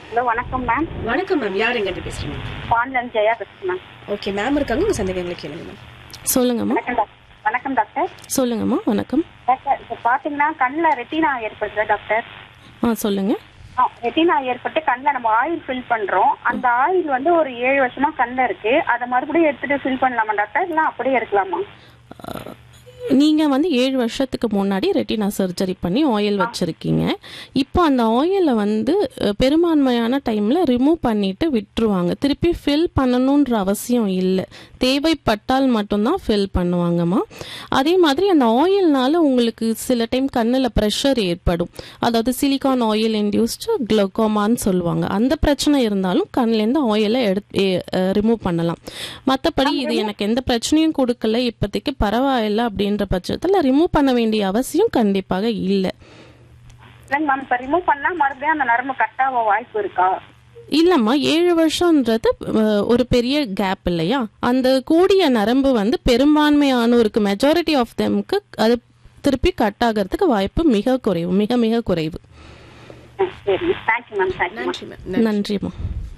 hello வணக்கம் ma'am வணக்கம் ma'am யார் எங்கிட்ட பேசுறீங்க பாண்டன் ஜெயா பேசுறேன் மேம் ஓகே மேம் இருக்காங்க உங்க சந்தேகங்களை கேளுங்க மேம் சொல்லுங்கம்மா வணக்கம் டாக்டர் வணக்கம் டாக்டர் சொல்லுங்கம்மா வணக்கம் டாக்டர் இப்போ பார்த்தீங்கன்னா கண்ணில் ரெட்டினா ஏற்படுது டாக்டர் ஆ சொல்லுங்க ஆ, ரெட்டினா ஏற்பட்டு கண்ணில் நம்ம ஆயில் ஃபில் பண்றோம் அந்த ஆயில் வந்து ஒரு ஏழு வருஷமா கண்ணில் இருக்கு அதை மறுபடியும் எடுத்துட்டு ஃபில் பண்ணலாமா டாக்டர் இல்லை அப்படியே இருக்கலாமா நீங்கள் வந்து ஏழு வருஷத்துக்கு முன்னாடி ரெட்டினா சர்ஜரி பண்ணி ஆயில் வச்சுருக்கீங்க இப்போ அந்த ஆயிலை வந்து அஹ், பெரும்பான்மையான டைமில் ரிமூவ் பண்ணிட்டு விட்டுருவாங்க திருப்பி ஃபில் பண்ணணுன்ற அவசியம் இல்லை தேவைப்பட்டால் மட்டும்தான் ஃபில் பண்ணுவாங்கம்மா அதே மாதிரி அந்த ஆயில்னால உங்களுக்கு சில டைம் கண்ணில் ப்ரெஷர் ஏற்படும் அதாவது சிலிகான் ஆயில் இன்டியூஸ்டு குளோகோமான்னு சொல்லுவாங்க அந்த பிரச்சனை இருந்தாலும் கண்ணிலேருந்து ஆயிலை எடுத்து ரிமூவ் பண்ணலாம் மற்றபடி இது எனக்கு எந்த பிரச்சனையும் கொடுக்கல இப்போதைக்கு பரவாயில்ல அப்படின்ற பட்சத்தில் ரிமூவ் பண்ண வேண்டிய அவசியம் கண்டிப்பாக இல்லை இல்லைங்க மேம் இப்போ ரிமூவ் பண்ணா மறுபடியும் அந்த நரம்பு கட்டாக வாய்ப்பு இருக்கா இல்லைம்மா ஏழு வருஷம்ன்றது அஹ், ஒரு பெரிய கேப் இல்லையா அந்த கூடிய நரம்பு வந்து பெரும்பான்மையானோருக்கு மெஜாரிட்டி ஆஃப் தெம்க்கு அது திருப்பி கட் ஆகிறதுக்கு வாய்ப்பு மிக குறைவு மிக மிக குறைவு ம், சரி தேங்க்யூ மேம் தேங்க்யூ மேம் நன்றி மேம் நன்றிம்மா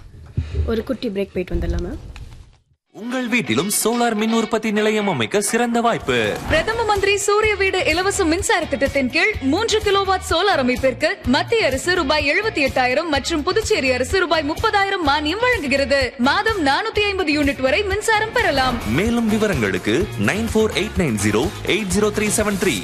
ஒரு குட்டி பிரேக் போயிட்டு வந்துடலாம் மேம் உங்கள் வீட்டிலும் சோலார் மின் உற்பத்தி நிலையம் அமைக்க சிறந்த வாய்ப்பு பிரதம மந்திரி சூரிய வீடு இலவச மின்சார திட்டத்தின் கீழ் மூன்று கிலோவாட் சோலார் அமைப்பிற்கு மத்திய அரசு ரூபாய் எழுபத்தி எட்டாயிரம் மற்றும் புதுச்சேரி அரசு ரூபாய் முப்பதாயிரம் மானியம் வழங்குகிறது மாதம் நானூத்தி ஐம்பது யூனிட் வரை மின்சாரம் பெறலாம் மேலும் விவரங்களுக்கு nine four eight nine zero eight zero three seven three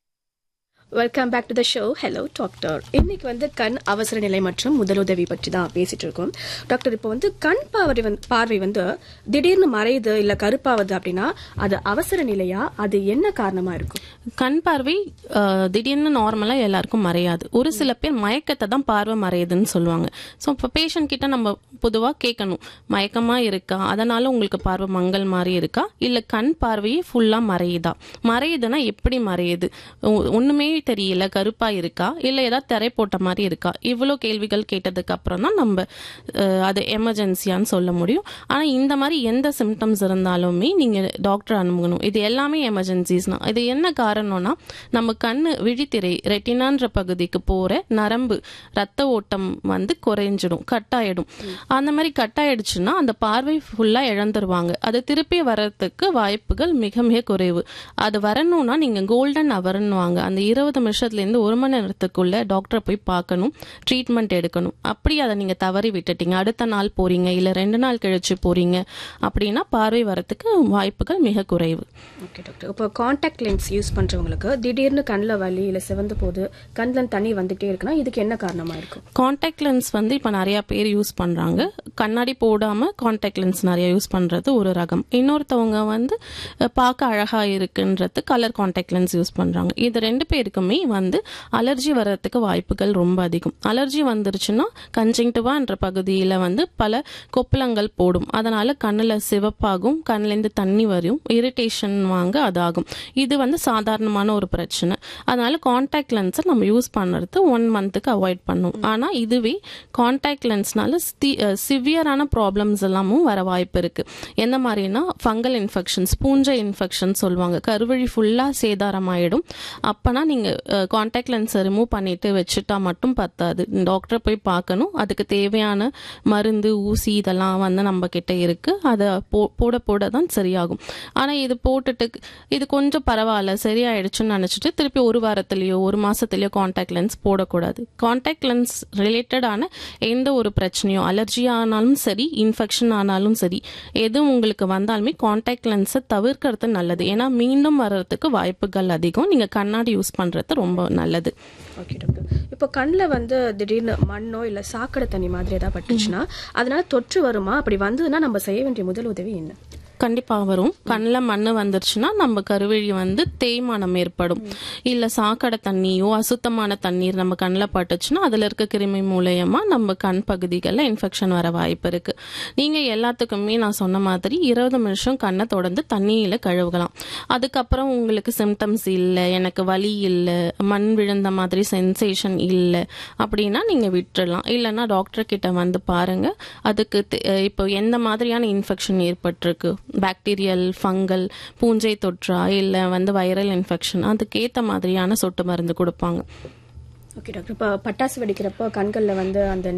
welcome back to the show hello doctor இன்னைக்கு வந்து கண் அவசர நிலை மற்றும் முதலுதவி பற்றி தான் பேசிட்டு இருக்கோம் டாக்டர் இப்போ வந்து கண் பார்வை வந்து பார்வை வந்து திடீர்னு மறையுது இல்ல கருப்பாவது அப்படின்னா அது அவசர நிலையா அது என்ன காரணமா இருக்கும் கண் பார்வை அஹ், திடீர்னு நார்மலாக எல்லாருக்கும் மறையாது ஒரு சில பேர் மயக்கத்தை தான் பார்வை மறையுதுன்னு சொல்லுவாங்க ஸோ இப்போ பேஷண்ட் கிட்ட நம்ம பொதுவாக கேட்கணும் மயக்கமாக இருக்கா அதனால உங்களுக்கு பார்வை மங்கல் மாதிரி இருக்கா இல்லை கண் பார்வையே ஃபுல்லாக மறையுதா மறையுதுன்னா எப்படி மறையுது ஒ- ஒண்ணுமே தெரியல கருப்பா இருக்கா இல்லை ஏதாவது திரை போட்ட மாதிரி இருக்கா இவ்வளோ கேள்விகள் கேட்டதுக்கு அப்புறம் தான் நம்ம அஹ், அது எமர்ஜென்சியான்னு சொல்ல முடியும் ஆனால் இந்த மாதிரி எந்த சிம்டம்ஸ் இருந்தாலுமே நீங்கள் டாக்டர் அணுகணும் இது எல்லாமே எமர்ஜென்சிஸ் தான் இது என்ன காரணம்னா நம்ம கண்ணு விழித்திரை ரெட்டினான்ற பகுதிக்கு போகிற நரம்பு ரத்த ஓட்டம் வந்து குறைஞ்சிடும் கட் ஆயிடும் அந்த மாதிரி கட் ஆயிடுச்சுன்னா அந்த பார்வை ஃபுல்லாக இழந்துருவாங்க அது திருப்பி வர்றதுக்கு வாய்ப்புகள் மிக மிக குறைவு அது வரணும்னா நீங்கள் கோல்டன் அவர்னுவாங்க அந்த இருபது நிமிஷத்துலேருந்து ஒரு மணி நேரத்துக்குள்ள டாக்டரை போய் பார்க்கணும் ட்ரீட்மெண்ட் எடுக்கணும் அப்படி அதை நீங்கள் தவறி விட்டுட்டீங்க அடுத்த நாள் போறீங்க இல்லை ரெண்டு நாள் கழிச்சு போறீங்க அப்படின்னா பார்வை வரத்துக்கு வாய்ப்புகள் மிக குறைவு ஓகே டாக்டர் இப்போ காண்டாக்ட் லென்ஸ் யூஸ் பண்றவங்களுக்கு திடீர்னு கண்ணில் வலி இல்ல சிவந்து போது கண்ணில் தண்ணி வந்துட்டே இருக்குன்னா இதுக்கு என்ன காரணமா இருக்கும் காண்டாக்ட் லென்ஸ் வந்து இப்போ நிறைய பேர் யூஸ் பண்ணுறாங்க கண்ணாடி போடாமல் காண்டாக்ட் லென்ஸ் நிறைய யூஸ் பண்ணுறது ஒரு ரகம் இன்னொருத்தவங்க வந்து அஹ், பார்க்க அழகாக இருக்குன்றது கலர் காண்டாக்ட் லென்ஸ் யூஸ் பண்ணுறாங்க இது ரெண்டு பேருக்குமே வந்து அலர்ஜி வர்றதுக்கு வாய்ப்புகள் ரொம்ப அதிகம் அலர்ஜி வந்துருச்சுன்னா கன்ஜெங்டிவான்ற பகுதியில் வந்து பல கொப்பளங்கள் போடும் அதனால கண்ணில் சிவப்பாகும் கண்ணிலேருந்து தண்ணி வரும் இரிட்டேஷன் வாங்க அதாகும் இது வந்து சாதாரணமான ஒரு பிரச்சனை அதனால காண்டாக்ட் லென்ஸை நம்ம யூஸ் பண்ணுறது ஒன் மந்த்துக்கு அவாய்ட் பண்ணும் ஆனால் இதுவே காண்டாக்ட் லென்ஸ்னால சிவியரான ப்ராப்ளம்ஸ் எல்லாமும் வர வாய்ப்பு இருக்கு எந்த மாதிரினா ஃபங்கல் இன்ஃபெக்ஷன்ஸ் பூஞ்சை இன்ஃபெக்ஷன் சொல்லுவாங்க கருவழி ஃபுல்லாக சேதாரமாயிடும் அப்போனா நீங்கள் காண்டாக்ட் லென்ஸை ரிமூவ் பண்ணிட்டு வச்சுட்டா மட்டும் பத்தாது டாக்டரை போய் பார்க்கணும் அதுக்கு தேவையான மருந்து ஊசி இதெல்லாம் வந்து நம்ம கிட்ட இருக்கு அதை போ போட போட தான் சரியாகும் ஆனால் இது போட்டுட்டு இது கொஞ்சம் பரவாயில்ல சரியாயிடுச்சுன்னு நினச்சிட்டு திருப்பி ஒரு வாரத்துலேயோ ஒரு மாசத்துலயோ காண்டாக்ட் லென்ஸ் போடக்கூடாது காண்டாக்ட் லென்ஸ் ரிலேட்டடான எந்த ஒரு பிரச்சனையோ அலர்ஜி ஆனாலும் சரி இன்ஃபெக்ஷன் ஆனாலும் சரி எது உங்களுக்கு வந்தாலுமே காண்டாக்ட் லென்ஸை தவிர்க்கிறது நல்லது ஏன்னா மீண்டும் வர்றதுக்கு வாய்ப்புகள் அதிகம் நீங்கள் கண்ணாடி யூஸ் பண்ணுறது ரொம்ப நல்லது ஓகே டாக்டர் இப்போ கண்ணில் வந்து திடீர்னு மண்ணோ இல்ல சாக்கடை தண்ணி மாதிரி ஏதாவது பட்டுச்சுன்னா அதனால தொற்று வருமா அப்படி வந்ததுன்னா நம்ம செய்ய வேண்டிய முதல் உதவி என்ன கண்டிப்பாக வரும் கண்ணில் மண் வந்துருச்சுன்னா நம்ம கருவழி வந்து தேய்மானம் ஏற்படும் இல்லை சாக்கடை தண்ணியோ அசுத்தமான தண்ணீர் நம்ம கண்ணில் பட்டுச்சுன்னா அதில் இருக்க கிருமி மூலயமா நம்ம கண் பகுதிகளில் இன்ஃபெக்ஷன் வர வாய்ப்பு இருக்கு நீங்கள் எல்லாத்துக்குமே நான் சொன்ன மாதிரி இருபது நிமிஷம் கண்ணை தொடர்ந்து தண்ணியில் கழுவலாம் அதுக்கப்புறம் உங்களுக்கு சிம்டம்ஸ் இல்லை எனக்கு வலி இல்லை மண் விழுந்த மாதிரி சென்சேஷன் இல்லை அப்படின்னா நீங்கள் விட்டுறலாம் இல்லைன்னா டாக்டர் கிட்ட வந்து பாருங்க அதுக்கு தெ- இப்போ எந்த மாதிரியான இன்ஃபெக்ஷன் ஏற்பட்டிருக்கு பாக்டீரியல் ஃபங்கல் பூஞ்சை தொற்றா இல்லை வந்து வைரல் இன்ஃபெக்ஷன் அதுக்கேற்ற மாதிரியான சொட்டு மருந்து கொடுப்பாங்க ஓகே டாக்டர் இப்போ பட்டாசு வெடிக்கிறப்போ கண்களில் வந்து அந்த